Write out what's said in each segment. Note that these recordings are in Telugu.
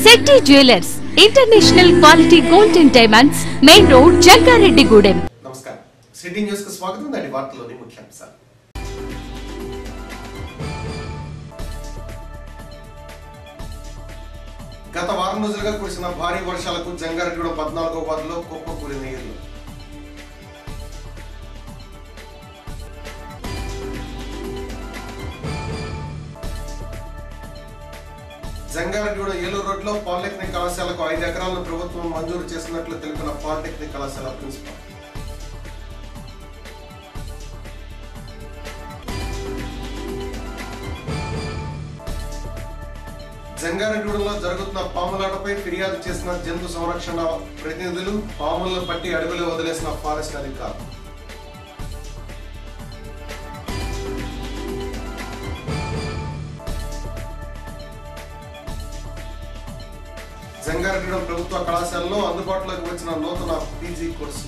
Shetty jewellers international quality gold and diamonds main road Jangareddygudem నమస్కారం సిటీ న్యూస్ కు స్వాగతం నాటి వార్తల్లోని ముఖ్యాంశాలు గత వారం రోజులుగా కురిసిన భారీ వర్షాలకు జంగారెడ్డిగూడెం పద్నాలుగో వార్డులో కుప్ప కూలిన ఇల్లు జంగారెడ్డిగూడెం ఏలూరు రోడ్లో పాలిటెక్నిక్ కళాశాలకు ఐదు ఎకరాలను ప్రభుత్వం మంజూరు చేసినట్లు తెలిపిన పాలిటెక్నిక్ కళాశాల ప్రిన్సిపల్ జంగారెడ్డిగూడెంలో జరుగుతున్న పాములాటపై ఫిర్యాదు చేసిన జంతు సంరక్షణ ప్రతినిధులు పాములను పట్టి అడవిలో వదిలేసిన ఫారెస్ట్ అధికారులు జంగారెడ్డిగూడెం ప్రభుత్వ కళాశాలలో అందుబాటులోకి వచ్చిన నూతన PG course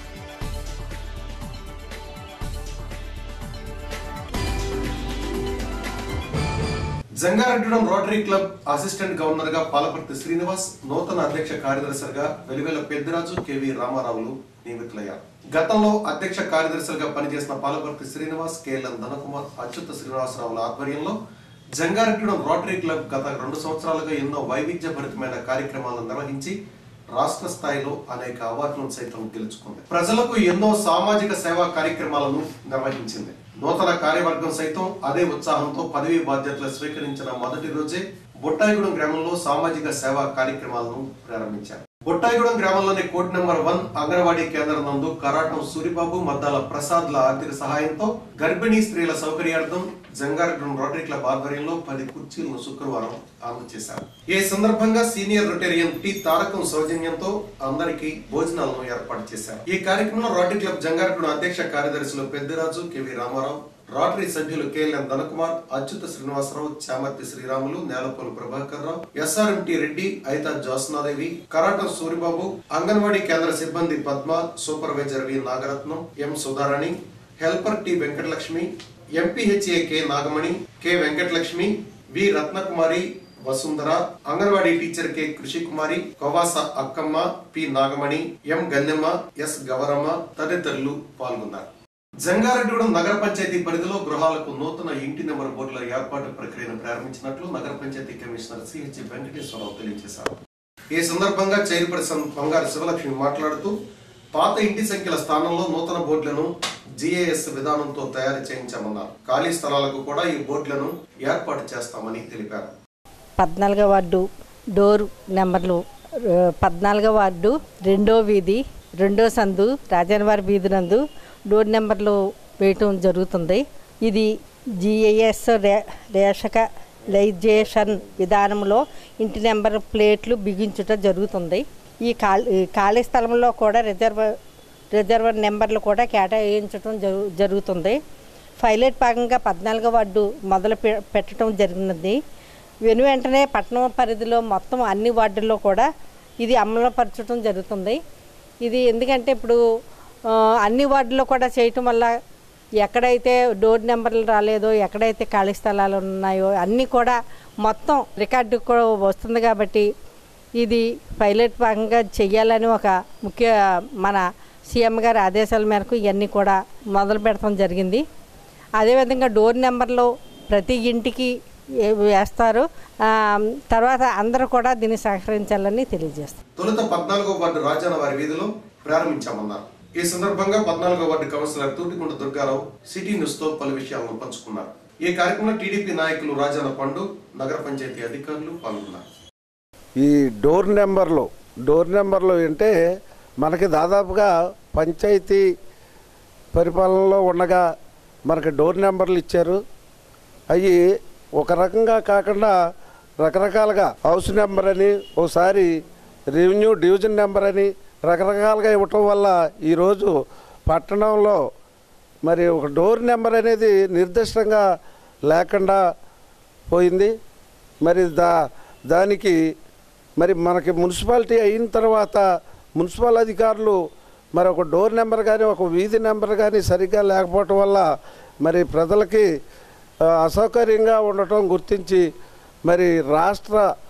Jangareddygudem rotary club assistant governor గా పాలపర్తి శ్రీనివాస్ నూతన అధ్యక్ష కార్యదర్శిగా వెలివెల పెద్దిరాజు కెవి రామారావులు నియమితులయ్యారు గతంలో అధ్యక్ష కార్యదర్శులుగా పనిచేసిన పాలపర్తి శ్రీనివాస్ కేఎల్ఎన్ ధనకుమార్ అచ్యుత శ్రీనివాసరావుల ఆధ్వర్యంలో జంగారెడ్డిగూడెం రోటరీ క్లబ్ గత రెండు సంవత్సరాలుగా ఎన్నో వైవిధ్యభరితమైన కార్యక్రమాలను నిర్వహించి రాష్ట్ర స్థాయిలో అనేక అవార్డులను సైతం గెలుచుకుంది ప్రజలకు ఎన్నో సామాజిక సేవా కార్యక్రమాలను నిర్వహించింది నూతన కార్యవర్గం సైతం అదే ఉత్సాహంతో పదవీ బాధ్యతలు స్వీకరించిన మొదటి రోజే బొట్టాయిగూడెం గ్రామంలో సామాజిక సేవా కార్యక్రమాలను ప్రారంభించారు బొట్టాయిగూడెం గ్రామంలోని కోడ్ నెంబర్ వన్ అంగన్వాడీ కేంద్రం నందు కరాటం సూరిబాబు మద్దాల ప్రసాద్ల ఆర్థిక సహాయంతో గర్భిణీ స్త్రీల సౌకర్యార్థం జంగారెడ్డి రోటరీ క్లబ్ ఆధ్వర్యంలో పది కుర్చీలను శుక్రవారం అందజేశారు ఈ సందర్భంగా సీనియర్ రొటేరియన్ టి తారకం సౌజన్యంతో అందరికీ భోజనాలను ఏర్పాటు చేశారు ఈ కార్యక్రమంలో రోటరీ క్లబ్ జంగారెడ్డి అధ్యక్ష కార్యదర్శులు పెద్దిరాజు కెవి రామారావు రోటరీ సభ్యులు కేఎల్ఎన్ ధనకుమార్ అచ్యుత శ్రీనివాసరావు చామర్తి శ్రీరాములు నేలపల్లి ప్రభాకర్ రావు ఎస్ఆర్ఎంటి రెడ్డి ఐతా జ్యోత్స్నాదేవి కరాటం సూరిబాబు అంగన్వాడీ కేంద్ర సిబ్బంది Padma supervisor V Nagaratnam M Sudharani helper T Venkatalakshmi MPHA K Nagamani K Venkatalakshmi V Ratnakumari Vasundhara anganwadi teacher K Krishi Kumari Kovasa Akkamma P Nagamani M Gannemma S Gavaramma తదితరులు పాల్గొన్నారు జంగారెడ్డిగూడెం నగర పంచాయతీ పరిధిలో గృహాలకు నూతన ఇంటి నెంబర్ బోర్డుల ఏర్పాటు ప్రక్రియను ప్రారంభించినట్లు నగర పంచాయతీ కమిషనర్ సిహెచ్ వెంకటేశ్వరరావు తెలియజేశారు ఈ సందర్భంగా చైర్పర్సన్ బంగారు శివలక్ష్మి మాట్లాడుతూ పాత ఇంటి సంఖ్యల స్థానంలో నూతన బోర్డులను జిఏఎస్ విధానంతో తయారు చేయించామన్నారు ఖాళీ స్థలాలకు కూడా ఈ బోర్డులను ఏర్పాటు చేస్తామని తెలిపారు పద్నాలుగో వార్డు డోర్ నెంబర్లు ఆ, పద్నాలుగో వార్డు రెండో వీధి రెండో సందు రాజానవారి వీధి నందు డోర్ నెంబర్లు వేయటం జరుగుతుంది ఇది జిఐఎస్ రే రేషక లైజేషన్ విధానంలో ఇంటి నెంబర్ ప్లేట్లు బిగించుట జరుగుతుంది ఈ ఖాళీ ఈ ఖాళీ స్థలంలో కూడా రిజర్వ్ రిజర్వర్ నెంబర్లు కూడా కేటాయించడం జరు జరుగుతుంది పైలట్ భాగంగా పద్నాలుగో వార్డు మొదలు పె- పెట్టడం జరిగినది వెను వెంటనే పట్టణం పరిధిలో మొత్తం అన్ని వార్డుల్లో కూడా ఇది అమలుపరచడం జరుగుతుంది ఇది ఎందుకంటే ఇప్పుడు ఆ, అన్ని వార్డుల్లో కూడా చేయటం వల్ల ఎక్కడైతే డోర్ నెంబర్లు రాలేదో ఎక్కడైతే ఖాళీ స్థలాలు ఉన్నాయో అన్నీ కూడా మొత్తం రికార్డు కూడా వస్తుంది కాబట్టి ఇది పైలట్ భాగంగా చెయ్యాలని ఒక ముఖ్య మన సీఎం గారి ఆదేశాల మేరకు ఇవన్నీ కూడా మొదలు పెడతాం జరిగింది అదేవిధంగా డోర్ నెంబర్లు ప్రతి ఇంటికి ఏ- వేస్తారు ఆ, తర్వాత అందరూ కూడా దీన్ని సహకరించాలని తెలియజేస్తాం తొలుత పద్నాలుగో వార్డు రాజాన వారి వీధిలో ప్రారంభించామన్నారు ఈ సందర్భంగా పద్నాలుగో ward councillor Thutikonda Durgarao city news తో పలు విషయాలను పంచుకున్నారు ఈ కార్యక్రమంలో టీడీపీ నాయకులు రాజాన పండు నగర పంచాయతీ అధికారులు పాల్గొన్నారు ఈ డోర్ నెంబర్లు డోర్ నెంబర్లు అంటే మనకి దాదాపుగా పంచాయతీ పరిపాలనలో ఉండగా మనకి డోర్ నెంబర్లు ఇచ్చారు అవి ఒక రకంగా కాకుండా రకరకాలుగా హౌస్ నెంబర్ అని ఒకసారి రెవెన్యూ డివిజన్ నెంబర్ అని రకరకాలుగా ఇవ్వటం వల్ల ఈరోజు పట్టణంలో మరి ఒక డోర్ నెంబర్ అనేది నిర్దిష్టంగా లేకుండా పోయింది మరి దా దానికి మరి మనకి మున్సిపాలిటీ అయిన తర్వాత మున్సిపల్ అధికారులు మరి ఒక డోర్ నెంబర్ కానీ ఒక వీధి నెంబర్ కానీ సరిగ్గా లేకపోవటం వల్ల మరి ప్రజలకి ఆ, అసౌకర్యంగా ఉండటం గుర్తించి మరి రాష్ట్ర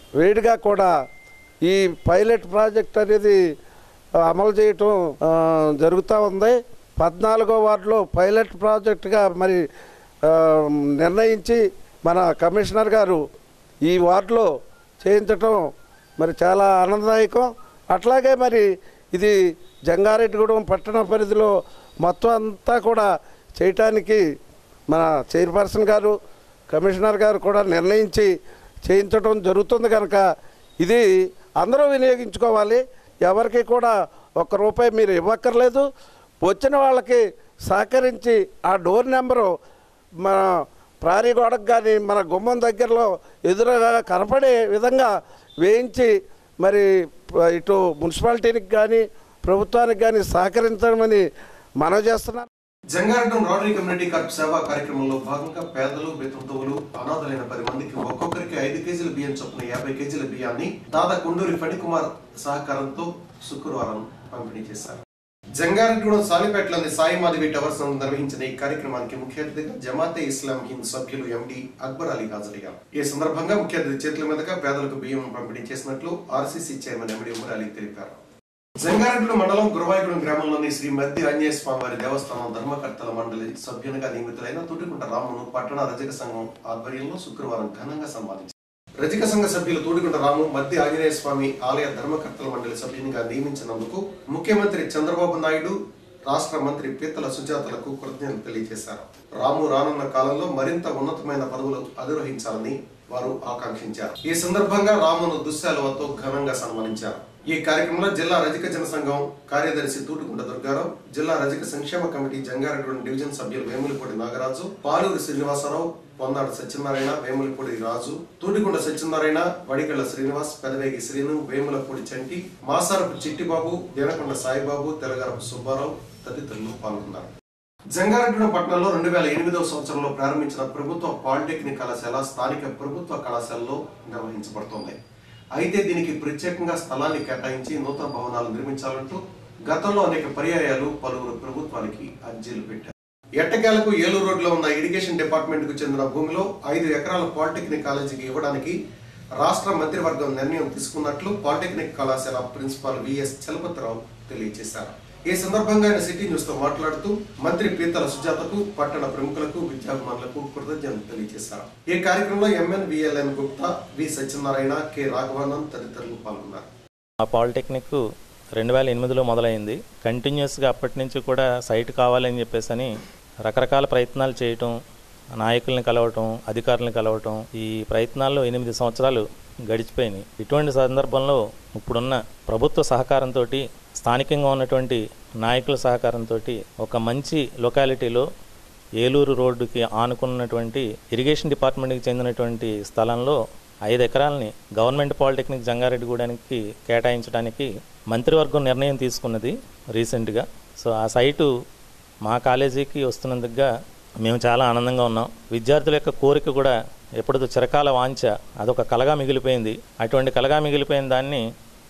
వేడిగా కూడా ఈ పైలట్ ప్రాజెక్ట్ అనేది ఆ, అమలు చేయటం ఆ, జరుగుతూ ఉంది పద్నాలుగో వార్డులో పైలట్ ప్రాజెక్టుగా మరి ఆ, నిర్ణయించి మన కమిషనర్ గారు ఈ వార్డులో చేయించటం మరి చాలా ఆనందదాయకం అట్లాగే మరి ఇది జంగారెడ్డిగూడెం పట్టణ పరిధిలో మొత్తం అంతా కూడా చేయటానికి మన చైర్పర్సన్ గారు కమిషనర్ గారు కూడా నిర్ణయించి చేయించడం జరుగుతుంది కనుక ఇది అందరూ వినియోగించుకోవాలి ఎవరికి కూడా ఒక్క రూపాయి మీరు ఇవ్వక్కర్లేదు వచ్చిన వాళ్ళకి సహకరించి ఆ డోర్ నెంబరు మన ప్రారీ గోడకు కానీ మన గుమ్మం దగ్గరలో ఎదురుగా కనపడే విధంగా వేయించి మరి ప- ఇటు మున్సిపాలిటీకి కానీ ప్రభుత్వానికి కానీ సహకరించమని మనవి చేస్తున్నాను జంగారెడ్డి రోటరీ కమ్యూనిటీ కార్ప్ సేవా కార్యక్రమంలో భాగంగా పేదలు బెతుకుతవులు అనాథలైన పది మందికి ఒక్కొక్కరికి ఐదు కేజీల బియ్యం చొప్పున యాభై కేజీల బియ్యాన్ని దాదా కొండూరి ఫణికుమార్ సహకారంతో శుక్రవారం పంపిణీ చేశారు జంగారెడ్డిగూడెం సాలిపేటలోని సాయి మాధవి టవర్స్ నందు నిర్వహించిన ఈ కార్యక్రమానికి ముఖ్య అతిథిగా జమాతే ఇస్లాం హింద్ సభ్యులు ఎండి అక్బర్ అలీ హాజరయ్యారు ఈ సందర్భంగా ముఖ్య అతిథి చేతుల మీదుగా పేదలకు బియ్యం పంపిణీ చేసినట్లు RCC chairman MD Umar Ali తెలిపారు జంగారెడ్డి మండలం గురవాయిగూడెం గ్రామంలోని శ్రీ మద్ది ఆంజనేయ స్వామి వారి దేవస్థానం ధర్మకర్తల మండలి సభ్యునిగా నియమితులైన తూటికుంట రామును పట్టణ రజక సంఘం ఆధ్వర్యంలో శుక్రవారం ఘనంగా సన్మానించారు రజక సంఘ సభ్యులు తూటికుంట రాము మద్ది ఆంజనేయ స్వామి ఆలయ ధర్మకర్తల మండలి సభ్యునిగా నియమించినందుకు ముఖ్యమంత్రి చంద్రబాబు నాయుడు రాష్ట్ర మంత్రి పీతల సుజాతలకు కృతజ్ఞతలు తెలియజేశారు రాము రానున్న కాలంలో మరింత ఉన్నతమైన పదవులు అధిరోహించాలని వారు ఆకాంక్షించారు ఈ సందర్భంగా రామును దుశ్శాలువతో ఘనంగా సన్మానించారు ఈ కార్యక్రమంలో జిల్లా రజక జన సంఘం కార్యదర్శి తూటుకుంట దుర్గారావు జిల్లా రజక సంక్షేమ కమిటీ జంగారెడ్డి డివిజన్ సభ్యులు వేములపూడి నాగరాజు పాలూరి శ్రీనివాసరావు పొందాడు సత్యనారాయణ వేములపూడి రాజు తూటికొండ సత్యనారాయణ వడిగళ్ల శ్రీనివాస్ పెదవేగి శ్రీను వేములపూడి చంటి మాసారపు చిట్టిబాబు దేనకొండ సాయిబాబు తెలగారపు సుబ్బారావు తదితరులు పాల్గొన్నారు జంగారెడ్డిగూడెం పట్టణంలో రెండు వేల ఎనిమిదవ సంవత్సరంలో ప్రారంభించిన ప్రభుత్వ పాలిటెక్నిక్ కళాశాల స్థానిక ప్రభుత్వ కళాశాలలో నిర్వహించబడుతోంది అయితే దీనికి ప్రత్యేకంగా స్థలాన్ని కేటాయించి నూతన భవనాలు నిర్మించాలంటూ గతంలో అనేక పర్యాయాలు పలువురు ప్రభుత్వానికి అర్జీలు పెట్టారు ఎట్టకేలకు ఏలూరు రోడ్లో ఉన్న ఇరిగేషన్ డిపార్ట్మెంట్ కు చెందిన భూమిలో ఐదు ఎకరాల పాలిటెక్నిక్ కాలేజీకి ఇవ్వడానికి రాష్ట్ర మంత్రివర్గం నిర్ణయం తీసుకున్నట్లు పాలిటెక్నిక్ కళాశాల ప్రిన్సిపాల్ విఎస్ చలపతిరావు తెలియజేశారు ఈ సందర్భంగా ఆయన సిటీ న్యూస్ తో మాట్లాడుతూ మంత్రి పీతల సుజాతకు పట్టణ ప్రముఖులకు విద్యాభిమానులకు కృతజ్ఞతలు తెలియజేశారు ఈ కార్యక్రమంలో MN VLN Gupta V Satyanarayana K Raghavanand తదితరులు పాల్గొన్నారు ఆ పాలిటెక్నిక్ రెండు వేల ఎనిమిదిలో మొదలైంది కంటిన్యూస్గా అప్పటి నుంచి కూడా సైట్ కావాలని చెప్పేసి అని రకరకాల ప్రయత్నాలు చేయటం నాయకుల్ని కలవటం అధికారులను కలవటం ఈ ప్రయత్నాల్లో ఎనిమిది సంవత్సరాలు గడిచిపోయినాయి ఇటువంటి సందర్భంలో ఇప్పుడున్న ప్రభుత్వ సహకారంతో స్థానికంగా ఉన్నటువంటి నాయకుల సహకారంతో ఒక మంచి లొకాలిటీలో ఏలూరు రోడ్డుకి ఆనుకున్నటువంటి ఇరిగేషన్ డిపార్ట్మెంట్కి చెందినటువంటి స్థలంలో ఐదు ఎకరాలని గవర్నమెంట్ పాలిటెక్నిక్ జంగారెడ్డిగూడానికి కేటాయించడానికి మంత్రివర్గం నిర్ణయం తీసుకున్నది రీసెంట్గా సో ఆ సైటు మా కాలేజీకి వస్తున్నందుకుగా మేము చాలా ఆనందంగా ఉన్నాం విద్యార్థుల యొక్క కోరిక కూడా ఎప్పుడో చిరకాల వాంఛ అదొక కలగా మిగిలిపోయింది అటువంటి కలగా మిగిలిపోయిన దాన్ని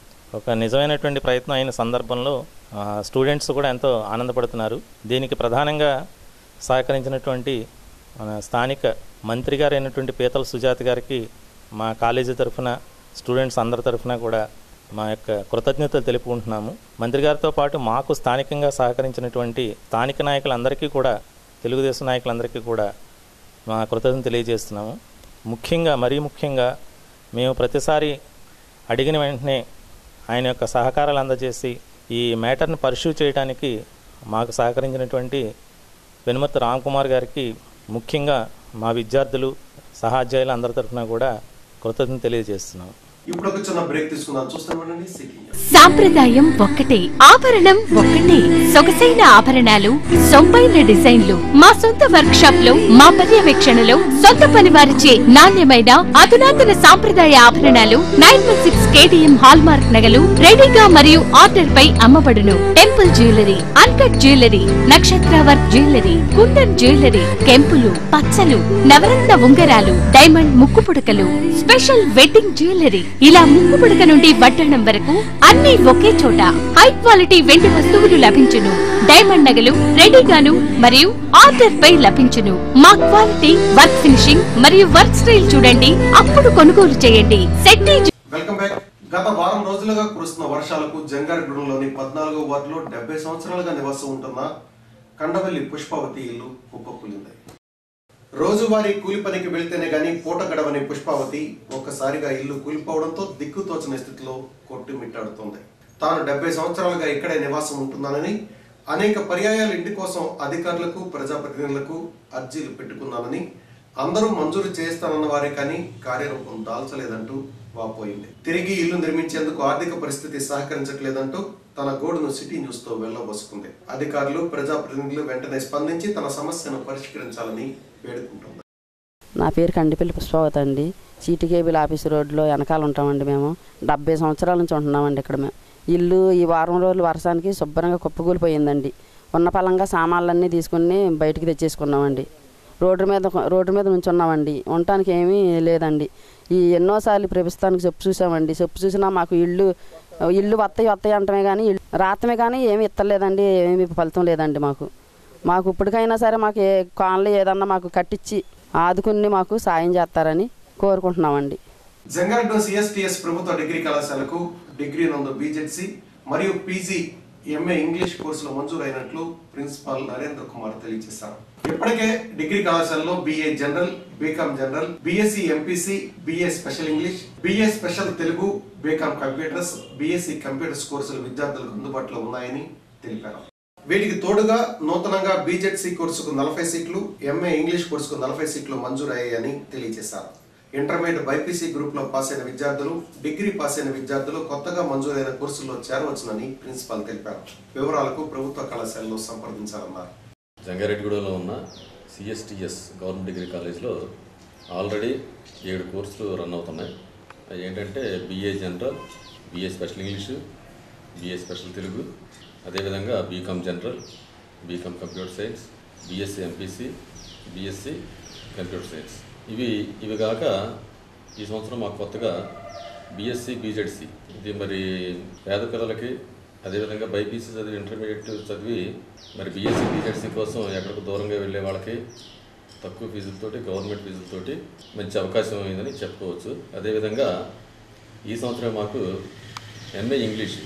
ఒక నిజమైనటువంటి ప్రయత్నం అయిన సందర్భంలో ఆ, స్టూడెంట్స్ కూడా ఎంతో ఆనందపడుతున్నారు దీనికి ప్రధానంగా సహకరించినటువంటి మన స్థానిక మంత్రి గారు అయినటువంటి పీతల సుజాత గారికి మా కాలేజీ తరఫున స్టూడెంట్స్ అందరి తరఫున కూడా మా యొక్క కృతజ్ఞతలు తెలుపుకుంటున్నాము మంత్రి గారితో పాటు మాకు స్థానికంగా సహకరించినటువంటి స్థానిక నాయకులందరికీ కూడా తెలుగుదేశం నాయకులందరికీ కూడా మా కృతజ్ఞత తెలియజేస్తున్నాము ముఖ్యంగా మరీ ముఖ్యంగా మేము ప్రతిసారి అడిగిన వెంటనే ఆయన యొక్క సహకారాలు అందజేసి ఈ మ్యాటర్ని పర్ష్యూ చేయడానికి మాకు సహకరించినటువంటి వెనుమర్తి రామ్ కుమార్ గారికి ముఖ్యంగా మా విద్యార్థులు సహాధ్యాయులు అందరి తరఫున కూడా కృతజ్ఞత తెలియజేస్తున్నాం ఇప్పుడు ఒక చిన్న బ్రేక్ తీసుకుందాం చూస్తామండి సిటీ న్యూస్. సాంప్రదాయం ఒక్కటే ఆభరణం ఒక్కటే సొగసైన ఆభరణాలు సొంపైన డిజైన్లు మా సొంత వర్క్ షాప్ లో మా పర్యవేక్షణలో సొంత పని వారిచే నాణ్యమైన అధునాతన సాంప్రదాయ ఆభరణాలు nine one six KTM hallmark నగలు రెడీగా మరియు ఆర్డర్ పై అమ్మబడును టెంపుల్ జ్యువెలరీ అన్కట్ జ్యువెలరీ నక్షత్ర వర్క్ జ్యువెలరీ కుందన్ జ్యువెలరీ కెంపులు పచ్చలు నవరత్న ఉంగరాలు డైమండ్ ముక్కు పుడకలు స్పెషల్ వెడ్డింగ్ జ్యువెలరీ ఇలా ముక్కు పుడక నుండి వడ్డణం వరకు అన్ని ఒకే చోట హై క్వాలిటీ వెండి వస్తువులు లభించును డైమండ్ నగలు రెడీగాను మరియు ఆర్డర్ పై లభించును మా క్వాలిటీ వర్క్ ఫినిషింగ్ మరియు వర్క్ స్టైల్ చూడండి అప్పుడు కొనుగోలు చేయండి శెట్టి వెల్కమ్ బ్యాక్ గత వారం రోజులుగా కురుస్తున్న వర్షాలకు జంగారెడ్డిగూడెంలోని పద్నాలుగో వార్డులో డెబ్బై సంవత్సరాలుగా నివాసం ఉంటున్న కండవల్లి పుష్పావతి ఇల్లు కుప్పకూలింది రోజువారీ కూలి పనికి వెళ్తేనే గాని పూట గడవని పుష్పావతి ఒక్కసారిగా ఇల్లు కూలిపోవడంతో దిక్కుతోచని స్థితిలో కొట్టుమిట్టాడుతోంది తాను డెబ్బై సంవత్సరాలుగా ఇక్కడే నివాసం ఉంటున్నానని అనేక పర్యాయాలు ఇంటి కోసం అధికారులకు ప్రజాప్రతినిధులకు అర్జీలు పెట్టుకున్నానని అందరూ మంజూరు చేస్తానన్న వారే కానీ కార్యరూపం దాల్చలేదంటూ వాపోయింది తిరిగి ఇల్లు నిర్మించేందుకు ఆర్థిక పరిస్థితి సహకరించట్లేదంటూ తన గోడును సిటీ న్యూస్ తో వెళ్లబోసుకుంది అధికారులు ప్రజాప్రతినిధులు వెంటనే స్పందించి తన సమస్యను పరిష్కరించాలని వేడుకుంటుంది నా పేరు కండిపల్లి పుష్పావతి అండి చీటి కేబుల్ ఆఫీస్ రోడ్లో వెనకాల ఉంటామండి మేము డెబ్బై సంవత్సరాల నుంచి ఉంటున్నామండి ఇక్కడ మేము ఇల్లు ఈ వారం రోజులు వర్షానికి శుభ్రంగా కుప్పకూలిపోయిందండి ఉన్న పలంగా సామాన్లన్నీ తీసుకుని బయటికి తెచ్చేసుకున్నామండి రోడ్డు మీద రోడ్డు మీద నుంచి ఉన్నామండి ఉండటానికి ఏమీ లేదండి ఈ ఎన్నోసార్లు ప్రభుత్వానికి చెప్పు చూసామండి చెప్పు చూసినా మాకు ఇల్లు ఇల్లు వస్తాయి వస్తాయి అంటమే కానీ ఇల్లు రాతమే కానీ ఏమీ ఇత్తలేదండి ఏమీ ఫలితం లేదండి మాకు మాకు ఇప్పటికైనా సరే మాకు ఏ కాలనీ ఏదన్నా మాకు కట్టించి ఆదుకుని మాకు సాయం చేస్తారని కోరుకుంటున్నామండి జంగారెడ్డి సిఎస్టిఎస్ ప్రభుత్వ డిగ్రీ కళాశాలకు డిగ్రీ నందు బీజెడ్సి మరియు పీజీ ఎంఏ ఇంగ్లీష్ కోర్సులు మంజూరైనట్లు ప్రిన్సిపాల్ నరేంద్ర కుమార్ తెలియజేశారు ఇప్పటికే డిగ్రీ కళాశాలలో BA general BCom general BSc MPC BA special English BA special Telugu BCom computers BSc computers కోర్సులు విద్యార్థులకు అందుబాటులో ఉన్నాయని తెలిపారు వీటికి తోడుగా నూతనంగా బీజెడ్సీ కోర్సుకు నలభై సీట్లు ఎంఏ ఇంగ్లీష్ కోర్సుకు నలభై సీట్లు మంజూరయ్యాయని తెలియజేశారు ఇంటర్మీడియట్ బైపీసీ గ్రూప్ లో పాస్ అయిన విద్యార్థులు డిగ్రీ పాస్ అయిన విద్యార్థులు కొత్తగా మంజూరైన కోర్సుల్లో చేరవచ్చునని ప్రిన్సిపాల్ తెలిపారు వివరాలకు ప్రభుత్వ కళాశాలలో సంప్రదించాలన్నారు జంగారెడ్డిగూడలో ఉన్న సిఎస్టిఎస్ గవర్నమెంట్ డిగ్రీ కాలేజ్లో ఆల్రెడీ ఏడు కోర్సులు రన్ అవుతున్నాయి అవి ఏంటంటే BA general BA special English BA special Telugu అదేవిధంగా BCom general BCom computer science BSc MPC BSc computer science ఇవి ఇవి కాక ఈ సంవత్సరం మాకు కొత్తగా బీఎస్సీ బీజెడ్సీ ఇది మరి పేద పిల్లలకి అదేవిధంగా బైపీసీ చదివి ఇంటర్మీడియట్ చదివి మరి బీఎస్సీ బీజెడ్సీ కోసం ఎక్కడికి దూరంగా వెళ్ళే వాళ్ళకి తక్కువ ఫీజులతోటి గవర్నమెంట్ ఫీజులతోటి మంచి అవకాశం అయిందని చెప్పుకోవచ్చు అదేవిధంగా ఈ సంవత్సరం మాకు MA English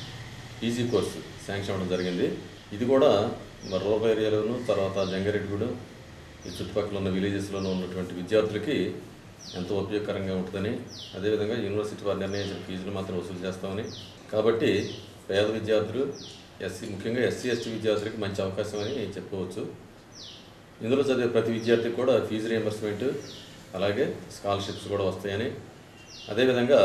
PG course sanction అవ్వడం జరిగింది ఇది కూడా మరి రూరల్ ఏరియాలోను తర్వాత జంగారెడ్డిగూడెం ఈ చుట్టుపక్కల ఉన్న విలేజెస్లోనూ ఉన్నటువంటి విద్యార్థులకి ఎంతో ఉపయోగకరంగా ఉంటుందని అదేవిధంగా యూనివర్సిటీ వారు నిర్ణయించిన ఫీజులు మాత్రం వసూలు చేస్తామని కాబట్టి పేద విద్యార్థులు ఎస్సీ ముఖ్యంగా ఎస్సీ ఎస్టీ విద్యార్థులకి మంచి అవకాశం అని చెప్పుకోవచ్చు ఇందులో చదివే ప్రతి విద్యార్థికి కూడా ఫీజు రియంబర్స్మెంట్ అలాగే స్కాలర్షిప్స్ కూడా వస్తాయని అదేవిధంగా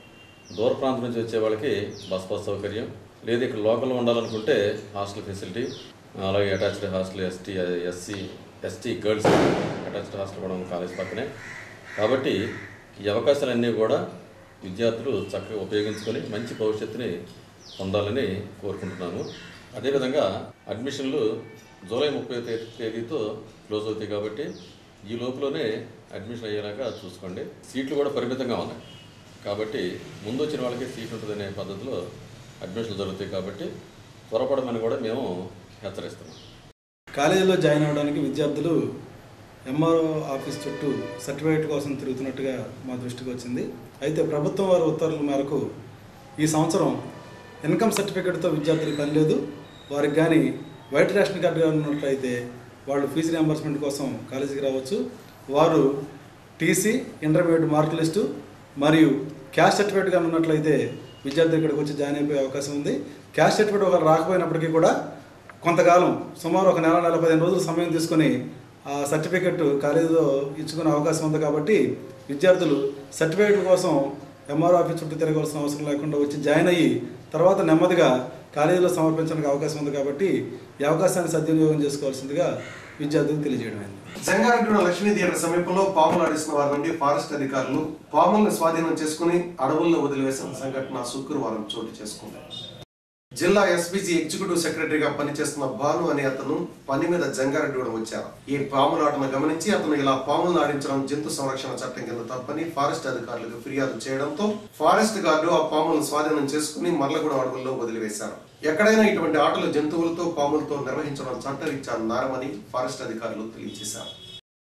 దూర ప్రాంతం నుంచి వచ్చే వాళ్ళకి బస్ పాస్ సౌకర్యం లేదా ఇక్కడ లోకల్లో ఉండాలనుకుంటే హాస్టల్ ఫెసిలిటీ అలాగే attached hostel ST SC ST girls attached hostel కూడా ఉంది కాలేజ్ పక్కనే కాబట్టి ఈ అవకాశాలన్నీ కూడా విద్యార్థులు చక్కగా ఉపయోగించుకొని మంచి భవిష్యత్తుని పొందాలని కోరుకుంటున్నాను అదేవిధంగా అడ్మిషన్లు జూలై ముప్పై తేదీ తేదీతో క్లోజ్ అవుతాయి కాబట్టి ఈ లోపులోనే అడ్మిషన్ అయ్యేలాగా చూసుకోండి సీట్లు కూడా పరిమితంగా ఉన్నాయి కాబట్టి ముందు వచ్చిన వాళ్ళకి సీట్ ఉంటుందనే పద్ధతిలో అడ్మిషన్లు జరుగుతాయి కాబట్టి త్వరపడమని కూడా మేము హెచ్చరిస్తున్నాం కాలేజీలో జాయిన్ అవ్వడానికి విద్యార్థులు ఎంఆర్ఓ ఆఫీస్ చుట్టూ సర్టిఫికేట్ కోసం తిరుగుతున్నట్టుగా మా దృష్టికి వచ్చింది అయితే ప్రభుత్వం వారి ఉత్తర్వుల మేరకు ఈ సంవత్సరం ఇన్కమ్ సర్టిఫికేట్తో విద్యార్థులకు పని లేదు వారికి కానీ వైట్ రేషన్ కార్డు కానీ ఉన్నట్లయితే వాళ్ళు ఫీజు రియంబర్స్మెంట్ కోసం కాలేజీకి రావచ్చు వారు టీసీ ఇంటర్మీడియట్ మార్క్ లిస్టు మరియు క్యాష్ సర్టిఫికేట్ కానీ ఉన్నట్లయితే విద్యార్థి ఇక్కడికి వచ్చి జాయిన్ అయిపోయే అవకాశం ఉంది క్యాష్ సర్టిఫికేట్ ఒకరు రాకపోయినప్పటికీ కూడా కొంతకాలం సుమారు ఒక నెల నెల పదిహేను రోజులు సమయం తీసుకొని ఆ సర్టిఫికెట్ కాలేజీలో ఇచ్చుకునే అవకాశం ఉంది కాబట్టి విద్యార్థులు సర్టిఫికేట్ కోసం ఎంఆర్ ఆఫీస్ చుట్టూ తిరగవలసిన అవసరం లేకుండా వచ్చి జాయిన్ అయ్యి తర్వాత నెమ్మదిగా కాలేజీలో సమర్పించడానికి అవకాశం ఉంది కాబట్టి ఈ అవకాశాన్ని సద్వినియోగం చేసుకోవాల్సిందిగా విద్యార్థులకు తెలియజేయడం అయింది సంగారెడ్డి లక్ష్మీ థియేటర్ సమీపంలో పాములు ఆడిస్తున్న వారి నుండి ఫారెస్ట్ అధికారులు పాములను స్వాధీనం చేసుకుని అడవుల్లో వదిలివేసిన సంఘటన శుక్రవారం చోటు చేసుకుంది జిల్లా ఎస్పీజీ ఎగ్జిక్యూటివ్ సెక్రటరీగా పనిచేస్తున్న భాను అనే అతను పని మీద జంగారెడ్డిగూడెం వచ్చారు ఈ పాములాటను గమనించి అతను ఇలా పాములను ఆడించడం జంతు సంరక్షణ చట్టం కింద తప్పని ఫారెస్ట్ అధికారులకు ఫిర్యాదు చేయడంతో ఫారెస్ట్ గార్డు ఆ పాములను స్వాధీనం చేసుకుని మర్లగూడెం అడవుల్లో వదిలివేశారు ఎక్కడైనా ఇటువంటి ఆటలు జంతువులతో పాములతో నిర్వహించడం చట్టరీత్యా నేరమని ఫారెస్ట్ అధికారులు తెలియజేశారు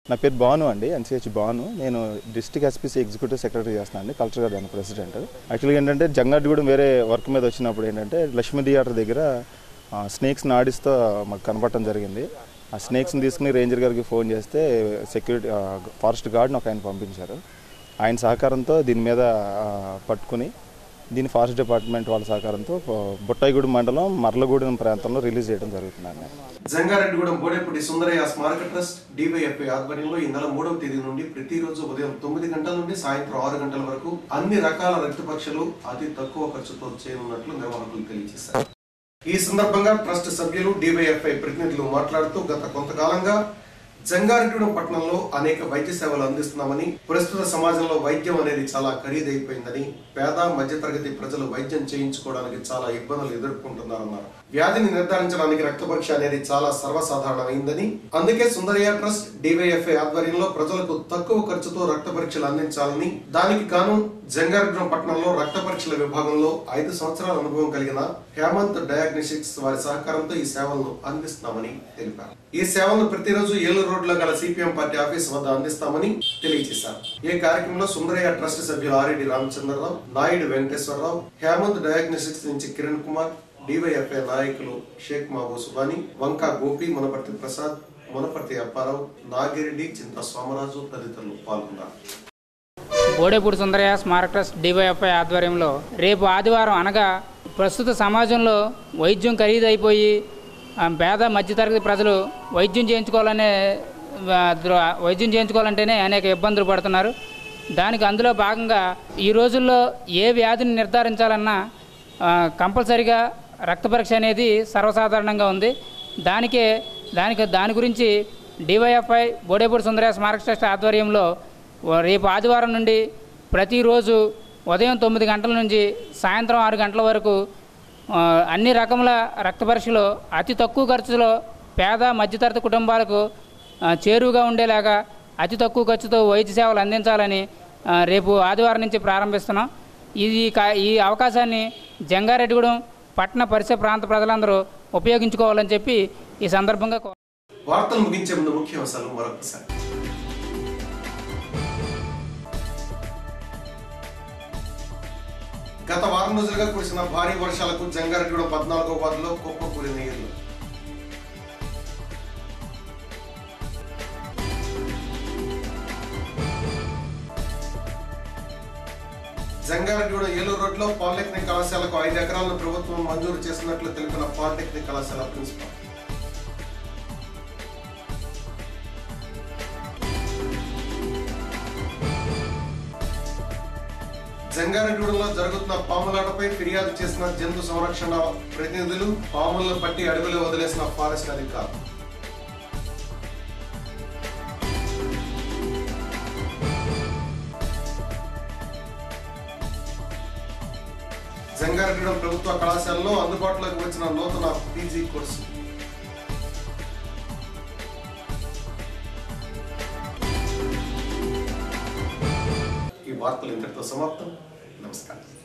నా పేరు భాను అండి ఎన్సిహెచ్ భాను నేను డిస్ట్రిక్ట్ ఎస్పీసీ ఎగ్జిక్యూటివ్ సెక్రటరీ చేస్తాను అండి కల్చర్ గార్డెన్ ప్రెసిడెంట్ యాక్చువల్గా ఏంటంటే జంగారెడ్డిగూడెం వేరే వర్క్ మీద వచ్చినప్పుడు ఏంటంటే లక్ష్మీ థియేటర్ దగ్గర స్నేక్స్ని ఆడిస్తూ మాకు కనపడటం జరిగింది ఆ స్నేక్స్ని తీసుకుని రేంజర్ గారికి ఫోన్ చేస్తే సెక్యూరిటీ ఫారెస్ట్ గార్డ్ని ఒక ఆయన పంపించారు ఆయన సహకారంతో దీని మీద ఆ, పట్టుకుని దీన్ని ఫారెస్ట్ డిపార్ట్మెంట్ వాళ్ళ సహకారంతో ఆ, బుట్టాయిగూడెం మండలం మర్లగూడెం ప్రాంతంలో రిలీజ్ చేయడం జరుగుతుందండి జంగారెడ్డిగూడెం బోడేపూడి సుందరయ్య స్మారక ట్రస్ట్ డివైఎఫ్ఐ ఆధ్వర్యంలో ఈ నెల మూడవ తేదీ నుండి ప్రతిరోజు ఉదయం తొమ్మిది గంటల నుండి సాయంత్రం ఆరు గంటల వరకు అన్ని రకాల రక్త పరీక్షలు అతి తక్కువ ఖర్చుతో చేయనున్నట్లు నిర్వాహకులు తెలియజేశారు ఈ సందర్భంగా ట్రస్ట్ సభ్యులు డివైఎఫ్ఐ ప్రతినిధులు మాట్లాడుతూ గత కొంతకాలంగా జంగారెడ్డిగూడెం పట్టణంలో అనేక వైద్య సేవలు అందిస్తున్నామని ప్రస్తుత సమాజంలో వైద్యం అనేది చాలా ఖరీదైపోయిందని పేద మధ్యతరగతి ప్రజలు వైద్యం చేయించుకోవడానికి చాలా ఇబ్బందులు ఎదుర్కొంటున్నారన్నారు వ్యాధిని నిర్ధారించడానికి రక్త పరీక్ష అనేది చాలా సర్వసాధారణమైందని అందుకే సుందరయ్య ట్రస్ట్ డివైఎఫ్ఐ ఆధ్వర్యంలో ప్రజలకు తక్కువ ఖర్చుతో రక్త పరీక్షలు అందించాలని దానికి గాను జంగారెడ్డిగూడెం పట్టణంలో రక్త పరీక్షల విభాగంలో ఐదు సంవత్సరాల అనుభవం కలిగిన హేమంత్ డయాగ్నోస్టిక్స్ వారి సహకారంతో ఈ సేవలను అందిస్తున్నామని తెలిపారు ఈ సేవలను ప్రతిరోజు ఏలూరు రోడ్లో గల సిపిఎం పార్టీ ఆఫీస్ వద్ద అందిస్తామని తెలియజేశారు ఈ కార్యక్రమంలో సుందరయ్య ట్రస్ట్ సభ్యులు ఆర్ఎడి రామచంద్రరావు నాయుడు వెంకటేశ్వరరావు హేమంత్ డయాగ్నోస్టిక్స్ నుంచి కిరణ్ కుమార్ డివైఎఫ్ఐ నాయకులు షేక్ మహబూ సుబాని వంకా గోపి మునపర్తి ప్రసాద్ మునపర్తి అప్పారావు నాగిరెడ్డి చింత సోమరాజు తదితరులు పాల్గొన్నారు బోడేపూడి సుందరయ్య స్మారక ట్రస్ట్ డివైఎఫ్ఐ ఆధ్వర్యంలో రేపు ఆదివారం అనగా ప్రస్తుత సమాజంలో వైద్యం ఖరీదైపోయి ఆ, పేద మధ్యతరగతి ప్రజలు వైద్యం చేయించుకోవాలనే ఆ, ద్రో- వైద్యం చేయించుకోవాలంటేనే అనేక ఇబ్బందులు పడుతున్నారు దానికి అందులో భాగంగా ఈ రోజుల్లో ఏ వ్యాధిని నిర్ధారించాలన్నా ఆ, కంపల్సరిగా రక్త పరీక్ష అనేది సర్వసాధారణంగా ఉంది దానికే దానికి దాని గురించి డివైఎఫ్ఐ బోడేపూడి సుందరయ్య స్మారక ట్రస్ట్ ఆధ్వర్యంలో ఓ- రేపు ఆదివారం నుండి ప్రతిరోజు ఉదయం తొమ్మిది గంటల నుంచి సాయంత్రం ఆరు గంటల వరకు ఆ, అన్ని రకముల రక్త పరీక్షలు అతి తక్కువ ఖర్చులో పేద మధ్యతరగతి కుటుంబాలకు ఆ, చేరువుగా ఉండేలాగా అతి తక్కువ ఖర్చుతో వైద్య సేవలు అందించాలని ఆ, రేపు ఆదివారం నుంచి ప్రారంభిస్తున్నాం ఇది కా- ఈ అవకాశాన్ని జంగారెడ్డిగూడెం పట్టణ పరిసర ప్రాంత ప్రజలందరూ ఉపయోగించుకోవాలని చెప్పి ఈ సందర్భంగా కో- వార్తలు ముగించే ముందు ముఖ్యాంశాలు మరొకసారి గత వారం రోజులుగా కురిసిన భారీ వర్షాలకు జంగారెడ్డిగూడెం పద్నాలుగో వార్డులో కుప్పకూలిన నీళ్లు జంగారెడ్డిగూడెం ఏలూరు రోడ్లో పాలిటెక్నిక్ కళాశాలకు ఐదు ఎకరాలను ప్రభుత్వం మంజూరు చేసినట్లు తెలిపిన పాలిటెక్నిక్ కళాశాల ప్రిన్సిపాల్ జంగారెడ్డిగూడెంలో జరుగుతున్న పాములాటపై ఫిర్యాదు చేసిన జంతు సంరక్షణ ప్రతినిధులు పాములను పట్టి అడవిలో వదిలేసిన ఫారెస్ట్ అధికారులు జంగారెడ్డిగూడెం ప్రభుత్వ కళాశాలలో అందుబాటులోకి వచ్చిన నూతన పీజీ కోర్సు ఈ వార్తలు ఇంతటితో సమాప్తం నమస్కారం